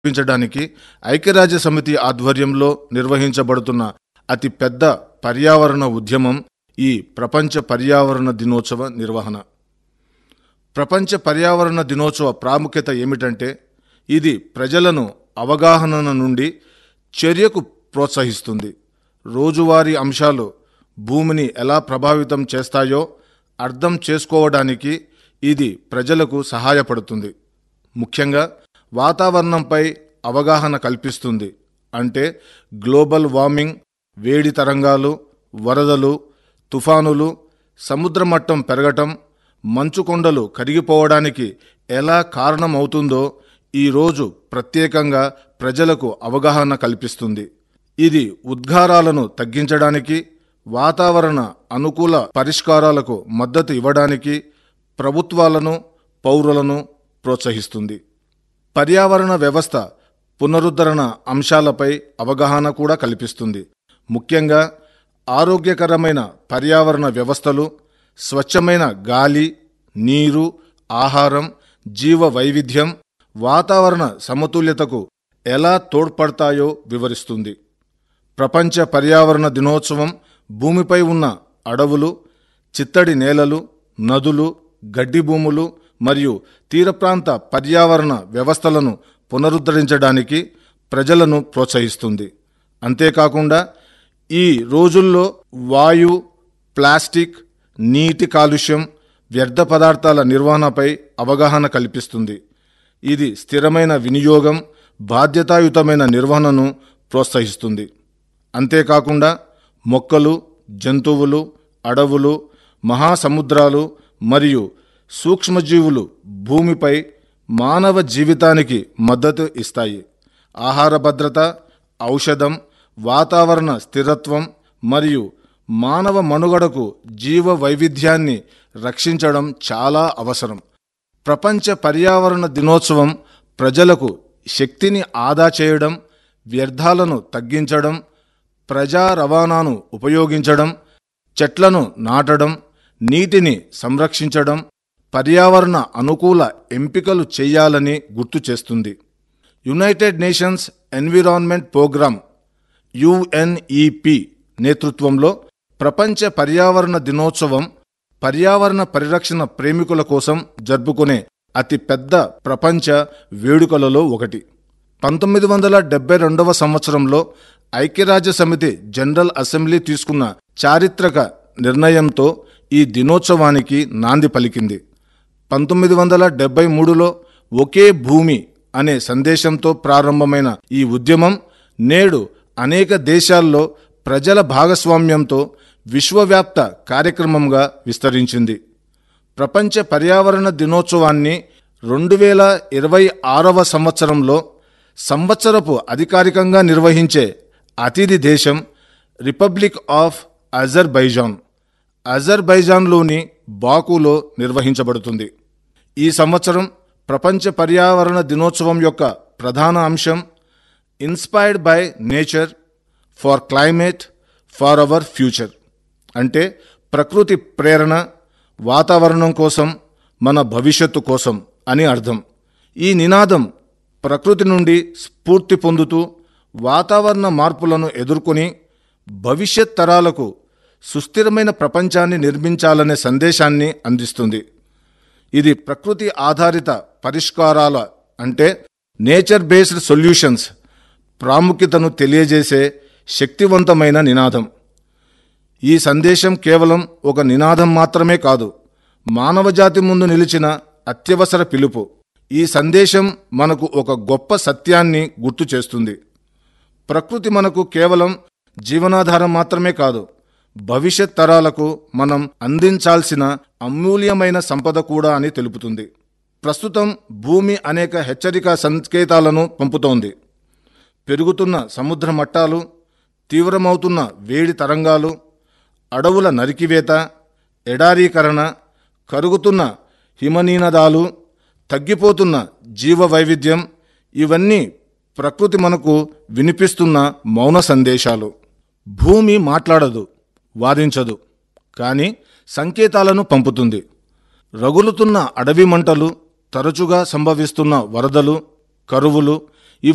చూపించడానికి ఐక్యరాజ్య సమితి ఆధ్వర్యంలో నిర్వహించబడుతున్న అతి పెద్ద పర్యావరణ ఉద్యమం ఈ ప్రపంచ పర్యావరణ దినోత్సవ నిర్వహణ ప్రపంచ పర్యావరణ దినోత్సవ ప్రాముఖ్యత ఏమిటంటే ఇది ప్రజలను అవగాహన నుండి చర్యకు ప్రోత్సహిస్తుంది రోజువారీ అంశాలు భూమిని ఎలా ప్రభావితం చేస్తాయో అర్థం చేసుకోవడానికి ఇది ప్రజలకు సహాయపడుతుంది ముఖ్యంగా వాతావరణంపై అవగాహన కల్పిస్తుంది అంటే గ్లోబల్ వార్మింగ్ వేడి తరంగాలు వరదలు తుఫానులు సముద్ర మట్టం పెరగటం మంచు కొండలు కరిగిపోవడానికి ఎలా కారణమవుతుందో ఈరోజు ప్రత్యేకంగా ప్రజలకు అవగాహన కల్పిస్తుంది ఇది ఉద్గారాలను తగ్గించడానికి వాతావరణ అనుకూల పరిష్కారాలకు మద్దతు ఇవ్వడానికి ప్రభుత్వాలను పౌరులను ప్రోత్సహిస్తుంది పర్యావరణ వ్యవస్థ పునరుద్ధరణ అంశాలపై అవగాహన కూడా కల్పిస్తుంది ముఖ్యంగా ఆరోగ్యకరమైన పర్యావరణ వ్యవస్థలు స్వచ్ఛమైన గాలి నీరు ఆహారం జీవ వైవిధ్యం వాతావరణ సమతుల్యతకు ఎలా తోడ్పడతాయో వివరిస్తుంది ప్రపంచ పర్యావరణ దినోత్సవం భూమిపై ఉన్న అడవులు చిత్తడి నేలలు నదులు గడ్డి భూములు మరియు తీర ప్రాంత పర్యావరణ వ్యవస్థలను పునరుద్ధరించడానికి ప్రజలను ప్రోత్సహిస్తుంది అంతేకాకుండా ఈ రోజుల్లో వాయు ప్లాస్టిక్ నీటి కాలుష్యం వ్యర్థ పదార్థాల నిర్వహణపై అవగాహన కల్పిస్తుంది ఇది స్థిరమైన వినియోగం బాధ్యతాయుతమైన నిర్వహణను ప్రోత్సహిస్తుంది అంతేకాకుండా మొక్కలు జంతువులు అడవులు మహాసముద్రాలు మరియు సూక్ష్మజీవులు భూమిపై మానవ జీవితానికి మద్దతు ఇస్తాయి ఆహార భద్రత ఔషధం వాతావరణ స్థిరత్వం మరియు మానవ మనుగడకు జీవ వైవిధ్యాన్ని రక్షించడం చాలా అవసరం ప్రపంచ పర్యావరణ దినోత్సవం ప్రజలకు శక్తిని ఆదా చేయడం వ్యర్థాలను తగ్గించడం ప్రజా రవాణాను ఉపయోగించడం చెట్లను నాటడం నీటిని సంరక్షించడం పర్యావరణ అనుకూల ఎంపికలు చేయాలని గుర్తు చేస్తుంది United Nations environment programme U N E P నేతృత్వంలో ప్రపంచ పర్యావరణ దినోత్సవం పర్యావరణ పరిరక్షణ ప్రేమికుల కోసం జరుపుకునే అతి పెద్ద ప్రపంచ వేడుకలలో ఒకటి పంతొమ్మిది వందల డెబ్బై రెండవ సంవత్సరంలో ఐక్యరాజ్య సమితి జనరల్ అసెంబ్లీ తీసుకున్న చారిత్రక నిర్ణయంతో ఈ దినోత్సవానికి నాంది పలికింది పంతొమ్మిది వందల డెబ్బై మూడులో ఒకే భూమి అనే సందేశంతో ప్రారంభమైన ఈ ఉద్యమం నేడు అనేక దేశాల్లో ప్రజల భాగస్వామ్యంతో విశ్వవ్యాప్త కార్యక్రమంగా విస్తరించింది ప్రపంచ పర్యావరణ దినోత్సవాన్ని రెండు వేల ఇరవై ఆరవ సంవత్సరంలో సంవత్సరపు అధికారికంగా నిర్వహించే అతిథి దేశం రిపబ్లిక్ ఆఫ్ అజర్బైజాన్ అజర్బైజాన్లోని బాకులో నిర్వహించబడుతుంది ఈ సంవత్సరం ప్రపంచ పర్యావరణ దినోత్సవం యొక్క ప్రధాన అంశం inspired by nature for climate for our future అంటే ప్రకృతి ప్రేరణ వాతావరణం కోసం మన భవిష్యత్తు కోసం అని అర్థం ఈ నినాదం ప్రకృతి నుండి స్ఫూర్తి పొందుతూ వాతావరణ మార్పులను ఎదుర్కొని భవిష్యత్ తరాలకు సుస్థిరమైన ప్రపంచాన్ని నిర్మించాలనే సందేశాన్ని అందిస్తుంది ఇది ప్రకృతి ఆధారిత పరిష్కారాల అంటే నేచర్ బేస్డ్ సొల్యూషన్స్ ప్రాముఖ్యతను తెలియజేసే శక్తివంతమైన నినాదం ఈ సందేశం కేవలం ఒక నినాదం మాత్రమే కాదు మానవజాతి ముందు నిలిచిన అత్యవసర పిలుపు ఈ సందేశం మనకు ఒక గొప్ప సత్యాన్ని గుర్తు చేస్తుంది ప్రకృతి మనకు కేవలం జీవనాధారం మాత్రమే కాదు భవిష్యత్ తరాలకు మనం అందించాల్సిన అమూల్యమైన సంపద కూడా అని తెలుపుతుంది ప్రస్తుతం భూమి అనేక హెచ్చరిక సంకేతాలను పంపుతోంది పెరుగుతున్న సముద్ర మట్టాలు తీవ్రమవుతున్న వేడి తరంగాలు అడవుల నరికివేత ఎడారీకరణ కరుగుతున్న హిమనీనదాలు తగ్గిపోతున్న జీవ వైవిధ్యం ఇవన్నీ ప్రకృతి మనకు వినిపిస్తున్న మౌన సందేశాలు భూమి మాట్లాడదు వాదించదు కానీ సంకేతాలను పంపుతుంది రగులుతున్న అడవి మంటలు తరచుగా సంభవిస్తున్న వరదలు కరువులు